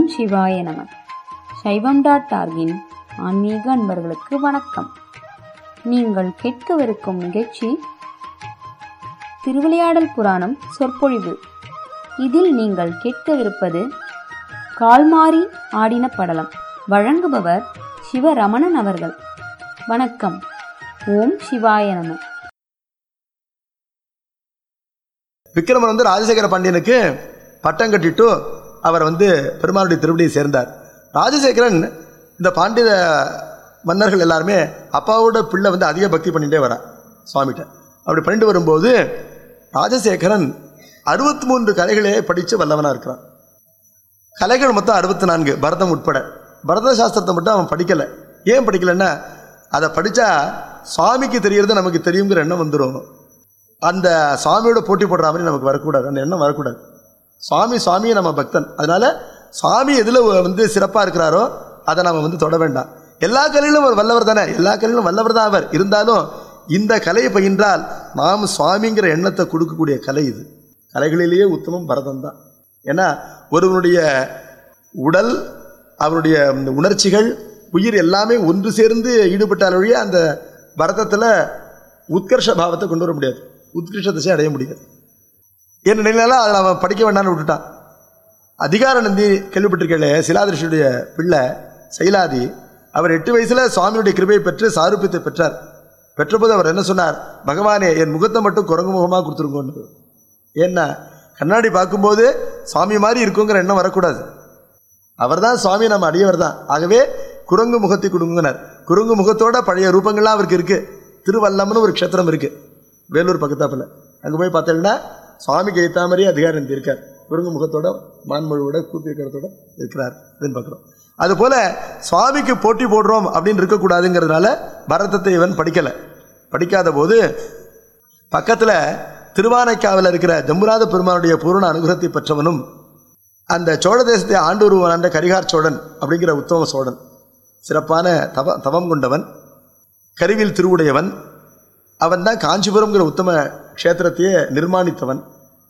சிவாய நம சைவம் டாட் டார்கின் ஆன்மீக அன்பர்களுக்கு வணக்கம் நீங்கள் கேட்கவிருக்கும் நிகழ்ச்சி திருவிளையாடல் புராணம் சொற்பொழிவு இதில் நீங்கள் கேட்கவிருப்பது கால்மாறி ஆடின படலம் வழங்குபவர் சிவரமணன் அவர்கள் வணக்கம் ஓம் சிவாய நம விக்ரமன் வந்து ராஜசேகர பாண்டியனுக்கு பட்டம் கட்டிட்டு அவர் வந்து பெருமாளுடைய திருவடியை சேர்ந்தார் ராஜசேகரன் இந்த பாண்டிய மன்னர்கள் எல்லாருமே அப்பாவோட பிள்ளை வந்து அதிக பக்தி பண்ணிட்டே வரான் சுவாமிகிட்ட அப்படி பண்ணிட்டு வரும்போது ராஜசேகரன் அறுபத்தி மூன்று கலைகளே படித்து வல்லவனாக இருக்கிறான் கலைகள் மொத்தம் அறுபத்தி நான்கு பரதம் உட்பட பரத சாஸ்திரத்தை மட்டும் அவன் படிக்கலை ஏன் படிக்கலைன்னா அதை படித்தா சுவாமிக்கு தெரியறது நமக்கு தெரியுங்கிற எண்ணம் வந்துடும் அந்த சுவாமியோட போட்டி போடுற மாதிரி நமக்கு வரக்கூடாது அந்த எண்ணம் வரக்கூடாது சுவாமி சுவாமியை நம்ம பக்தன் அதனால சுவாமி எதில் வந்து சிறப்பாக இருக்கிறாரோ அதை நம்ம வந்து தொட வேண்டாம் எல்லா கலையிலும் அவர் வல்லவர் தானே எல்லா கலையிலும் வல்லவர் தான் அவர் இருந்தாலும் இந்த கலையை பயின்றால் நாம் சுவாமிங்கிற எண்ணத்தை கொடுக்கக்கூடிய கலை இது கலைகளிலேயே உத்தமம் பரதம் தான் ஏன்னா ஒருவனுடைய உடல் அவருடைய இந்த உணர்ச்சிகள் உயிர் எல்லாமே ஒன்று சேர்ந்து ஈடுபட்டால் ஒழிய அந்த பரதத்தில் உத்கர்ஷ பாவத்தை கொண்டு வர முடியாது உத்கிருஷ்ட திசை அடைய முடியாது என்ன நிலையில அதில் அவன் படிக்க வேண்டாம்னு விட்டுட்டான் அதிகார நந்தி கேள்விப்பட்டிருக்கே சிலாதிருஷியுடைய பிள்ளை சைலாதி அவர் எட்டு வயசுல சுவாமியுடைய கிருபையை பெற்று சாரூபியத்தை பெற்றார் பெற்றபோது அவர் என்ன சொன்னார் பகவானே என் முகத்தை மட்டும் குரங்கு முகமாக கொடுத்துருங்கன்னு ஏன்னா கண்ணாடி பார்க்கும்போது சுவாமி மாதிரி இருக்குங்கிற எண்ணம் வரக்கூடாது அவர் தான் சுவாமி நம்ம அடியவர் தான் ஆகவே குரங்கு முகத்தை கொடுங்கினார் குரங்கு முகத்தோட பழைய ரூபங்கள்லாம் அவருக்கு இருக்கு திருவல்லம்னு ஒரு க்ஷேத்திரம் இருக்கு வேலூர் பக்கத்தாப்புல அங்கே போய் பார்த்தீங்கன்னா சுவாமிக்கு ஏற்ற மாதிரியே அதிகாரம் இருக்கார் குரங்கு முகத்தோட மான்மொழியோட கூப்பி இருக்கிறதோட இருக்கிறார் அப்படின்னு பார்க்குறோம் அதுபோல சுவாமிக்கு போட்டி போடுறோம் அப்படின்னு இருக்கக்கூடாதுங்கிறதுனால பரதத்தை இவன் படிக்கலை படிக்காத போது பக்கத்தில் திருவானைக்காவில் இருக்கிற ஜம்புநாத பெருமானுடைய பூரண அனுகிரகத்தை பெற்றவனும் அந்த சோழ தேசத்தை ஆண்டூருவன் கரிகார் சோழன் அப்படிங்கிற உத்தம சோழன் சிறப்பான தவ தவம் கொண்டவன் கருவில் திருவுடையவன் அவன் தான் காஞ்சிபுரம்ங்கிற உத்தம க்ஷேத்திரத்தையே நிர்மாணித்தவன்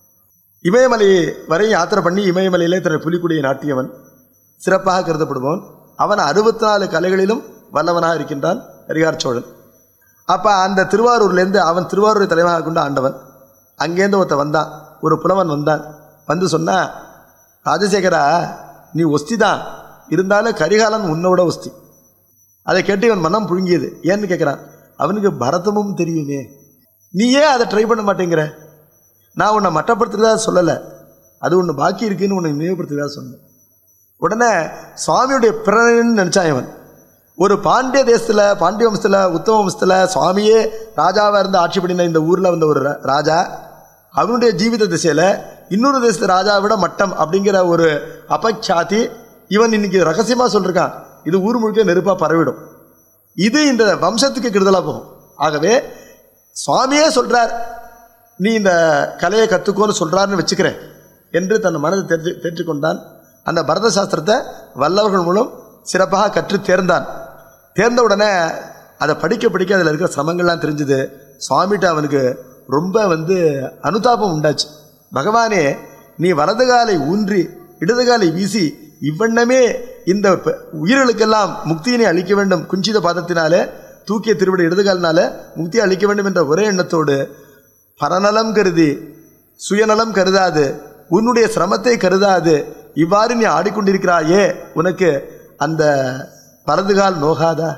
இமயமலை வரை யாத்திரை பண்ணி இமயமலையிலே தன்னை புலிக்குடியை நாட்டியவன் சிறப்பாக கருதப்படுபவன் அவன் அறுபத்தி நாலு கலைகளிலும் வல்லவனாக இருக்கின்றான் கரிகார் சோழன் அப்போ அந்த திருவாரூர்லேருந்து அவன் திருவாரூரை தலைவனாக கொண்டு ஆண்டவன் அங்கேருந்து ஒருத்த வந்தான் ஒரு புலவன் வந்தான் வந்து சொன்னா ராஜசேகரா நீ ஒஸ்தி தான் இருந்தாலும் கரிகாலன் உன்னோட ஒஸ்தி அதை கேட்டு இவன் மனம் புழுங்கியது ஏன்னு கேட்குறான் அவனுக்கு பரதமும் தெரியுமே நீ ஏன் அதை ட்ரை பண்ண மாட்டேங்கிற நான் உன்னை மட்டப்படுத்துறதா சொல்லலை அது ஒன்று பாக்கி இருக்குன்னு உன்னை நினைவுபடுத்துறதா சொன்னேன் உடனே சுவாமியுடைய பிறன்னு நினச்சான் இவன் ஒரு பாண்டிய தேசத்தில் பாண்டிய வம்சத்தில் உத்தம வம்சத்தில் சுவாமியே ராஜாவாக இருந்து ஆட்சி பண்ணின இந்த ஊரில் வந்த ஒரு ர- ராஜா அவனுடைய ஜீவித திசையில் இன்னொரு தேசத்து ராஜாவை விட மட்டம் அப்படிங்கிற ஒரு அபச்சாதி இவன் இன்னைக்கு ரகசியமாக சொல்லிருக்கான் இது ஊர் முழுக்க நெருப்பாக பரவிடும் இது இந்த வம்சத்துக்கு கெடுதலாக போகும் ஆகவே சுவாமியே சொல்றார் நீ இந்த கலையை கற்றுக்கோன்னு சொல்றாருன்னு வச்சுக்கிறேன் என்று தன் மனதை தெரிஞ்சு தெரிஞ்சுக்கொண்டான் அந்த பரத சாஸ்திரத்தை வல்லவர்கள் மூலம் சிறப்பாக கற்று தேர்ந்தான் தேர்ந்த உடனே அதை படிக்க படிக்க அதில் இருக்கிற சிரமங்கள்லாம் தெரிஞ்சுது சுவாமிகிட்ட அவனுக்கு ரொம்ப வந்து அனுதாபம் உண்டாச்சு பகவானே நீ வலது காலை ஊன்றி இடது காலை வீசி இவ்வண்ணமே இந்த ப- உயிர்களுக்கெல்லாம் முக்தியினை அளிக்க வேண்டும் குஞ்சித பாதத்தினாலே தூக்கிய திருவிட இடதுகாலினால முக்தியை அளிக்க வேண்டும் என்ற ஒரே எண்ணத்தோடு பரநலம் கருதி சுயநலம் கருதாது உன்னுடைய சிரமத்தை கருதாது இவ்வாறு நீ ஆடிக்கொண்டிருக்கிறாயே உனக்கு அந்த பரதுகால் நோகாதா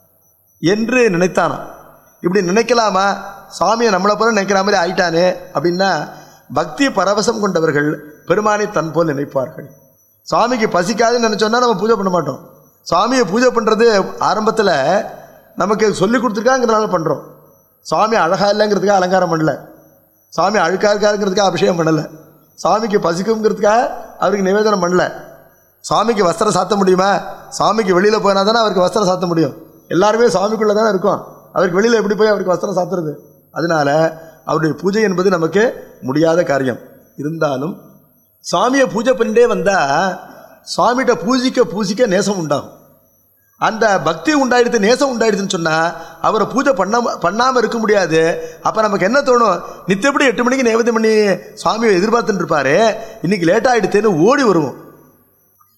என்று நினைத்தானாம் இப்படி நினைக்கலாமா சாமியை நம்மளை போல நினைக்கிற மாதிரி ஆயிட்டானே அப்படின்னா பக்தி பரவசம் கொண்டவர்கள் பெருமானை தன் போல் நினைப்பார்கள் சாமிக்கு பசிக்காதுன்னு நினைச்சோன்னா நம்ம பூஜை பண்ண மாட்டோம் சாமியை பூஜை பண்ணுறது ஆரம்பத்தில் நமக்கு சொல்லி கொடுத்துருக்காங்கிறதுனால பண்ணுறோம் சாமி அழகா இல்லைங்கிறதுக்காக அலங்காரம் பண்ணல சாமி அழுக்கா இருக்காருங்கிறதுக்காக அபிஷேகம் பண்ணல சாமிக்கு பசிக்குங்கிறதுக்காக அவருக்கு நிவேதனம் பண்ணல சாமிக்கு வஸ்திரம் சாத்த முடியுமா சாமிக்கு வெளியில் போனா தானே அவருக்கு வஸ்திரம் சாத்த முடியும் எல்லாருமே சாமிக்குள்ளே தானே இருக்கும் அவருக்கு வெளியில் எப்படி போய் அவருக்கு வஸ்திரம் சாத்துறது அதனால அவருடைய பூஜை என்பது நமக்கு முடியாத காரியம் இருந்தாலும் சாமியை பூஜை பண்ணிட்டே வந்தா சுவாமிகிட்ட பூஜிக்க பூஜிக்க நேசம் உண்டாகும் அந்த பக்தி உண்டாயிடுது நேசம் உண்டாயிடுதுன்னு சொன்னா அவரை பூஜை பண்ணாம பண்ணாம இருக்க முடியாது அப்ப நமக்கு என்ன தோணும் நித்தப்படி எட்டு மணிக்கு நைவேத்தியம் பண்ணி சுவாமியை எதிர்பார்த்துட்டு இருப்பாரு இன்னைக்கு லேட் ஆயிடுத்தேன்னு ஓடி வருவோம்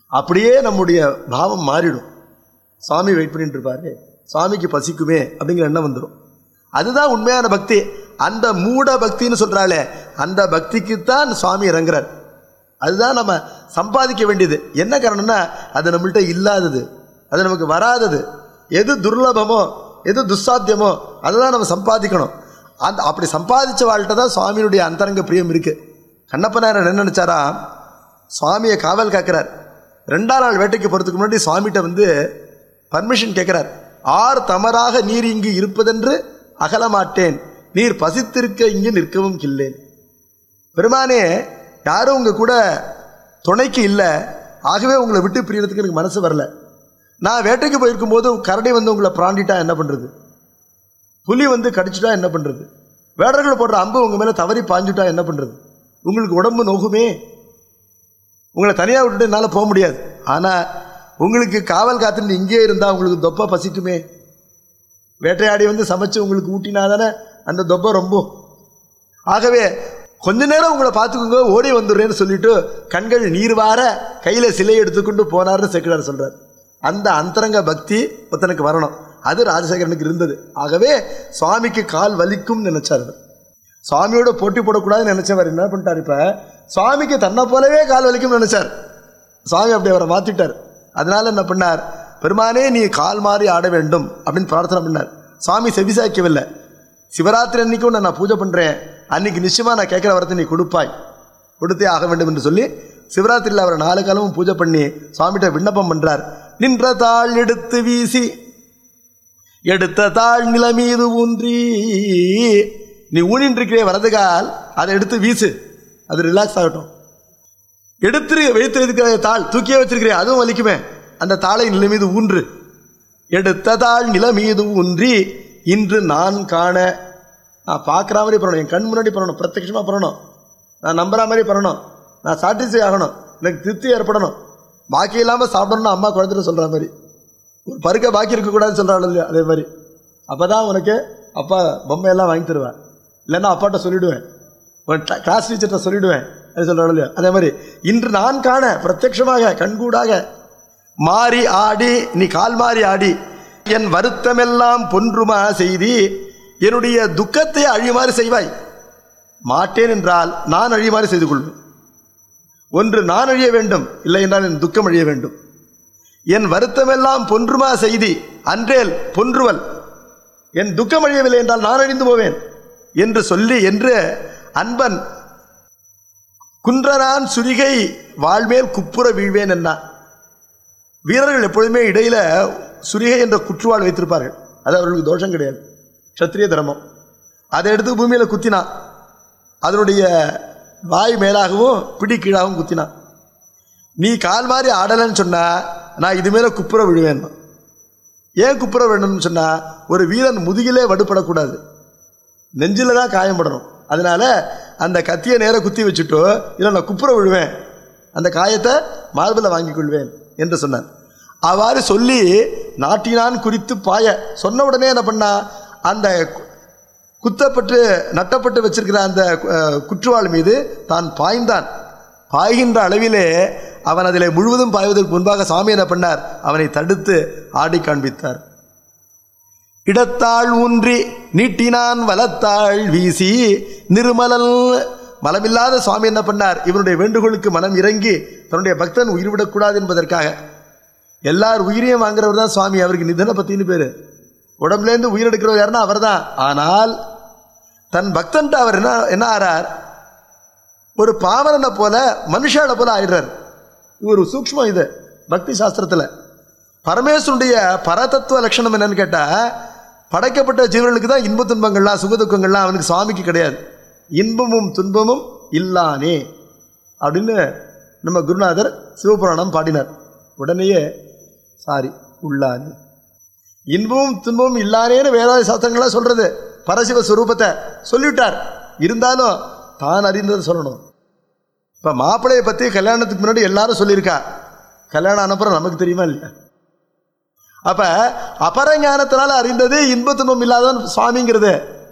அப்படியே நம்முடைய பாவம் மாறிடும் சுவாமி வெயிட் பண்ணிட்டு இருப்பாரு சுவாமிக்கு பசிக்குமே அப்படிங்கிற எண்ணம் வந்துடும் அதுதான் உண்மையான பக்தி அந்த மூட பக்தின்னு சொல்றாளே அந்த பக்திக்குத்தான் சுவாமி இறங்குறார் அதுதான் நம்ம சம்பாதிக்க வேண்டியது என்ன காரணம்னா அது நம்மள்ட்ட இல்லாதது அது நமக்கு வராதது எது துர்லபமோ எது துஸ்சாத்தியமோ அதுதான் நம்ம சம்பாதிக்கணும் அந்த அப்படி சம்பாதிச்ச வாழ்கிட்ட தான் சுவாமியுடைய அந்தரங்க பிரியம் இருக்கு கண்ணப்பனார் என்ன நினைச்சாரா சுவாமியை காவல் காக்கிறார் ரெண்டாம் நாள் வேட்டைக்கு போகிறதுக்கு முன்னாடி சுவாமிகிட்ட வந்து பர்மிஷன் கேட்குறார் ஆர் தமராக நீர் இங்கு இருப்பதென்று அகலமாட்டேன் நீர் பசித்திருக்க இங்கு நிற்கவும் கில்லேன் பெருமானே யாரும் உங்க கூட துணைக்கு இல்லை ஆகவே உங்களை விட்டு பிரியறதுக்கு எனக்கு மனசு வரல நான் வேட்டைக்கு போயிருக்கும் போது கரடி வந்து உங்களை பிராண்டிட்டா என்ன பண்றது புலி வந்து கடிச்சிட்டா என்ன பண்றது வேடர்கள் போடுற அம்பு உங்க மேல தவறி பாஞ்சுட்டா என்ன பண்றது உங்களுக்கு உடம்பு நோகுமே உங்களை தனியாக விட்டுட்டு என்னால் போக முடியாது ஆனால் உங்களுக்கு காவல் காத்துட்டு இங்கே இருந்தால் உங்களுக்கு தொப்பை பசிக்குமே வேட்டையாடி வந்து சமைச்சு உங்களுக்கு ஊட்டினா தானே அந்த தொப்பை ரொம்ப ஆகவே கொஞ்ச நேரம் உங்களை பார்த்துக்கோங்க ஓடி வந்துடுறேன்னு சொல்லிட்டு கண்கள் நீர் வார கையில் சிலை எடுத்துக்கொண்டு போனார்னு செக்கிடார் சொல்றார் அந்த அந்தரங்க பக்தி ஒருத்தனுக்கு வரணும் அது ராஜசேகரனுக்கு இருந்தது ஆகவே சுவாமிக்கு கால் வலிக்கும்னு நினைச்சார் அவர். சுவாமியோட போட்டி போடக்கூடாதுன்னு நினைச்சவர் என்ன பண்ணிட்டார் இப்ப சுவாமிக்கு தன்னை போலவே கால் வலிக்கும்னு நினைச்சார் சுவாமி அப்படி அவரை மாத்திட்டார் அதனால என்ன பண்ணார் பெருமானே நீ கால் மாறி ஆட வேண்டும் அப்படின்னு பிரார்த்தனை பண்ணார் சுவாமி செவிசாய்க்கவில்லை சிவராத்திரி அன்னைக்கு உன்னை நான் பூஜை பண்றேன் அன்னைக்கு நிச்சயமா நான் கேட்கிற வரத்தை நீ கொடுப்பாய் கொடுத்தே ஆக வேண்டும் என்று சொல்லி சிவராத்திரியில் அவரை நாலு காலமும் பூஜை பண்ணி சுவாமிகிட்ட விண்ணப்பம் பண்றார் நின்ற தாள் எடுத்து வீசி எடுத்த தாழ் நில மீது ஊன்றி நீ ஊனின்னு இருக்கிறே வரதுகால் அதை எடுத்து வீசு அது ரிலாக்ஸ் ஆகட்டும் எடுத்து வைத்திருக்கிற தாள் தூக்கியே வச்சிருக்கிறே அதுவும் வலிக்குமே அந்த தாளை நில மீது ஊன்று எடுத்த தாள் நில மீது ஊன்றி இன்று நான் காண நான் பார்க்குற மாதிரி பண்ணணும் என் கண் முன்னாடி பண்ணணும் பிரத்யட்சமாக பண்ணணும் நான் நம்புற மாதிரி பண்ணணும் நான் சாட்டிஸ்ஃபை ஆகணும் எனக்கு திருப்தி ஏற்படணும் பாக்கி இல்லாமல் சாப்பிடணும்னு அம்மா குழந்தைட்டு சொல்கிற மாதிரி ஒரு பருக்க பாக்கி இருக்கக்கூடாதுன்னு சொல்கிறாள் இல்லையா அதே மாதிரி அப்போ தான் உனக்கு அப்பா பொம்மையெல்லாம் வாங்கி தருவேன் இல்லைன்னா அப்பாட்ட சொல்லிவிடுவேன் ஒரு கிளாஸ் டீச்சர்கிட்ட சொல்லிவிடுவேன் அது சொல்கிறாள் இல்லையா அதே மாதிரி இன்று நான் காண பிரத்யட்சமாக கண்கூடாக மாறி ஆடி நீ கால் மாறி ஆடி என் வருத்தமெல்லாம் பொன்றுமா செய்தி என்னுடைய துக்கத்தை அழியுமாறு செய்வாய் மாட்டேன் என்றால் நான் அழியுமாறு செய்து கொள்வேன் ஒன்று நான் அழிய வேண்டும் இல்லை என்றால் என் துக்கம் அழிய வேண்டும் என் வருத்தமெல்லாம் பொன்றுமா செய்தி அன்றேல் பொன்றுவல் என் துக்கம் அழியவில்லை என்றால் நான் அழிந்து போவேன் என்று சொல்லி என்று அன்பன் குன்றனான் சுரிகை வாழ்மேல் குப்புற வீழ்வேன் என்னான் வீரர்கள் எப்பொழுதுமே இடையில சுரிகை என்ற குற்றுவாள் வைத்திருப்பார்கள் அது அவர்களுக்கு தோஷம் கிடையாது சத்திரிய தர்மம் அதை எடுத்து பூமியில குத்தினான் அதனுடைய வாய் மேலாகவும் பிடி கீழாகவும் குத்தினான் நீ கால் மாதிரி ஆடலைன்னு சொன்னா நான் இது மேல குப்புற விழுவேன் ஏன் குப்புற வேணும்னு சொன்னா ஒரு வீரன் முதுகிலே வடுபடக்கூடாது நெஞ்சில தான் காயப்படணும் அதனால அந்த கத்தியை நேர குத்தி வச்சுட்டோ இல்லை நான் குப்புற விழுவேன் அந்த காயத்தை மார்பில் வாங்கிக் கொள்வேன் என்று சொன்னான் அவ்வாறு சொல்லி நாட்டினான் குறித்து பாய சொன்ன உடனே என்ன பண்ணா அந்த கு- குத்தப்பட்டு நட்டப்பட்டு வச்சிருக்கிற அந்த அஹ், குற்றுவாள் மீது தான் பாய்ந்தான் பாய்கின்ற அளவிலே அவன் அதிலே முழுவதும் பாய்வதற்கு முன்பாக சாமி என்ன பண்ணார் அவனை தடுத்து ஆடி காண்பித்தார் இடத்தாள் ஊன்றி நீட்டினான் வலத்தாள் வீசி நிருமலல் மலமில்லாத சுவாமி என்ன பண்ணார் இவனுடைய வேண்டுகோளுக்கு மனம் இறங்கி தன்னுடைய பக்தன் உயிர்விடக்கூடாது என்பதற்காக எல்லார் உயிரையும் வாங்குறவர் தான் சுவாமி அவருக்கு நிதன பத்தின்னு பேரு உடம்புலேருந்து உயிர் எடுக்கிறவர் யாருன்னா அவர் தான் ஆனால் தன் பக்தன்ட்ட அவர் என்ன என்ன ஆறார் ஒரு பாமரனை போல மனுஷால போல ஆயிடுறார் இது ஒரு சூக்ஷ்மம் இது பக்தி சாஸ்திரத்துல பரமேஸ்வருடைய பரதத்துவ லட்சணம் என்னன்னு கேட்டா படைக்கப்பட்ட ஜீவர்களுக்கு தான் இன்ப துன்பங்கள்லாம் சுக துக்கங்கள்லாம் அவனுக்கு சுவாமிக்கு கிடையாது இன்பமும் துன்பமும் இல்லானே அப்படின்னு நம்ம குருநாதர் சிவபுராணம் பாடினார் உடனேயே சாரி உள்ளானே இன்பமும் துன்பமும் இல்லானேன்னு வேதாதி சாஸ்திரங்கள்லாம் சொல்றது பரசிவ ஸ்வரூபத்தை சொல்லிவிட்டார் இருந்தாலும் தான் அறிந்ததை சொல்லணும் இப்ப மாப்பிள்ளையை பத்தி கல்யாணத்துக்கு முன்னாடி எல்லாரும் சொல்லியிருக்கா கல்யாணம் அனுப்புறம் நமக்கு தெரியுமா இல்லையா அப்ப அபர ஞானத்தினால அறிந்தது இன்ப துன்பம் இல்லாதவன் சுவாமிங்கிறது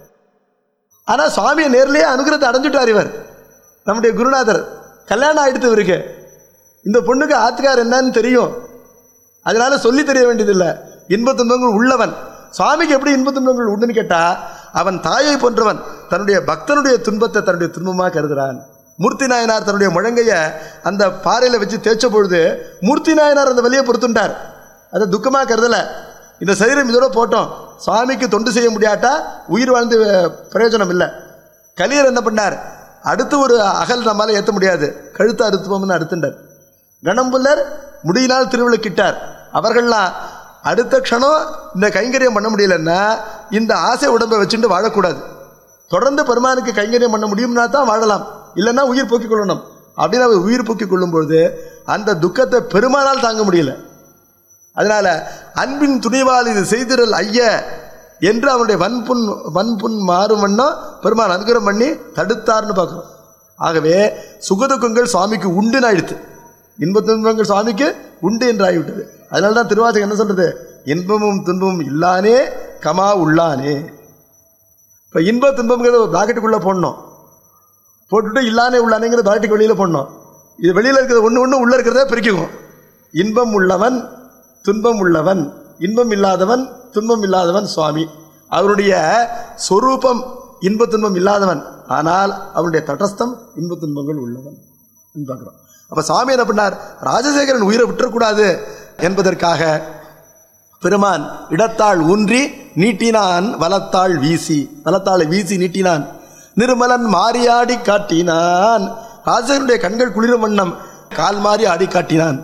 ஆனா சுவாமியை நேர்லயே அனுகிரகத்தை அடைஞ்சுட்டார் இவர் நம்முடைய குருநாதர் கல்யாணம் ஆயிடுத்து இவருக்கு இந்த பொண்ணுக்கு ஆத்துக்கார் என்னன்னு தெரியும் அதனால சொல்லி தெரிய வேண்டியதில்லை இன்ப துன்பங்கள் உள்ளவன் சுவாமிக்கு எப்படி இன்ப துன்பங்கள் உண்டுன்னு கேட்டா அவன் தாயை போன்றவன் தன்னுடைய பக்தனுடைய துன்பத்தை தன்னுடைய துன்பமாக கருதுறான் மூர்த்தி நாயனார் தன்னுடைய முழங்கைய அந்த பாறையில வச்சு தேய்ச்ச பொழுது மூர்த்தி நாயனார் அந்த வழியை பொறுத்துட்டார் அதை துக்கமா கருதல இந்த சரீரம் இதோட போட்டோம் சுவாமிக்கு தொண்டு செய்ய முடியாட்டா உயிர் வாழ்ந்து அஹ், பிரயோஜனம் இல்லை கலியர் என்ன பண்ணார் அடுத்து ஒரு அகல் நம்மால ஏற்ற முடியாது கழுத்து அறுத்துவோம்னு அறுத்துண்டார் கணம்புல்லர் முடியினால் திருவிழுக்கிட்டார் அவர்கள்லாம் அடுத்த க்ஷணம் இந்த கைங்கரியம் பண்ண முடியலன்னா இந்த ஆசை உடம்பை வச்சுட்டு வாழக்கூடாது தொடர்ந்து பெருமானுக்கு கைங்கரியம் பண்ண முடியும்னா தான் வாழலாம் இல்லைன்னா உயிர் போக்கிக் கொள்ளணும் அப்படின்னு அவர் உயிர் போக்கிக் கொள்ளும் பொழுது அந்த துக்கத்தை பெருமானால் தாங்க முடியல அதனால அன்பின் துணிவால் இது செய்திரல் ஐய என்று அவனுடைய வன்புண் வன்புண் மாறும் வண்ணம் பெருமான் அனுகிரகம் பண்ணி தடுத்தார்னு பார்க்குறோம் ஆகவே சுகதுக்கங்கள் சுவாமிக்கு உண்டுன்னு ஆயிடுத்து இன்ப துன்பங்கள் சுவாமிக்கு உண்டு என்று ஆகிவிட்டது அதனால தான் திருவாசகம் என்ன சொல்றது இன்பமும் துன்பமும் இல்லானே கமா உள்ளானே இப்போ இன்ப துன்பம்ங்கிறத ஒரு பிராக்கெட்டுக்குள்ளே போடணும் போட்டுட்டு இல்லானே உள்ளானேங்கிற பிராக்கெட்டுக்கு வெளியில் போடணும் இது வெளியில் இருக்கிறது ஒன்று ஒன்று உள்ளே இருக்கிறத பிரிக்குவோம் இன்பம் உள்ளவன் துன்பம் உள்ளவன் இன்பம் இல்லாதவன் துன்பம் இல்லாதவன் சுவாமி அவருடைய சொரூபம் இன்ப துன்பம் இல்லாதவன் ஆனால் அவனுடைய தடஸ்தம் இன்ப துன்பங்கள் உள்ளவன் பார்க்குறோம் அப்போ சுவாமி என்ன பண்ணார் ராஜசேகரன் உயிரை விட்டுறக்கூடாது என்பதற்காக பெருமான் இடத்தாள் ஊன்றி நீட்டினான் வலத்தாள் வீசி வலத்தாளை வீசி நீட்டினான் நிர்மலன் மாறியாடி காட்டினான் ராஜனுடைய கண்கள் குளிரும் வண்ணம் கால் மாறி ஆடி காட்டினான்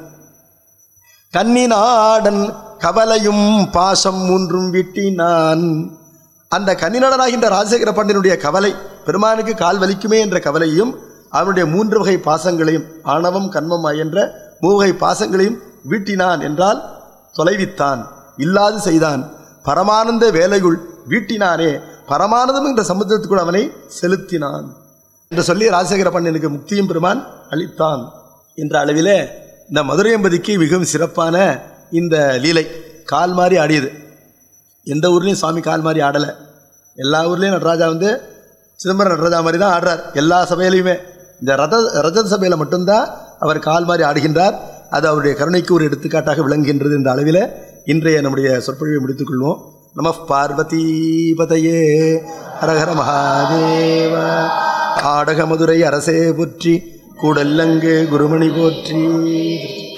கன்னிநாடன் கவலையும் பாசம் மூன்றும் விட்டினான் அந்த கன்னிநாடனாகின்ற ராஜசேகர பாண்டியனுடைய கவலை பெருமானுக்கு கால் வலிக்குமே என்ற கவலையும் அவனுடைய மூன்று வகை பாசங்களையும் ஆணவம் கண்மம் என்ற மூவகை பாசங்களையும் வீட்டினான் என்றால் தொலைவித்தான் இல்லாது செய்தான் பரமானந்த வேலையுள் வீட்டினானே பரமானந்தம் என்ற சமுத்திரத்துக்குள் அவனை செலுத்தினான் என்று சொல்லி ராஜசேகர பாண்டியனுக்கு முக்தியும் பெருமான் அளித்தான் என்ற அளவிலே இந்த மதுரையம்பதிக்கு மிகவும் சிறப்பான இந்த லீலை கால் மாறி ஆடியது எந்த ஊர்லேயும் சுவாமி கால் மாறி ஆடலை எல்லா ஊர்லேயும் நடராஜா வந்து சிதம்பரம் நடராஜா மாதிரி தான் ஆடுறார் எல்லா சபையிலையுமே இந்த ரத ரஜத சபையில் மட்டும்தான் அவர் கால் மாறி ஆடுகின்றார் அது அவருடைய கருணைக்கு ஒரு எடுத்துக்காட்டாக விளங்குகின்றது என்ற அளவில் இன்றைய நம்முடைய சொற்பொழிவை முடித்துக் கொள்வோம் நம பார்வதி பதையே ஹரஹர மகாதேவ ஆடக மதுரை அரசே போற்றி கூடல்லங்கு குருமணி போற்றி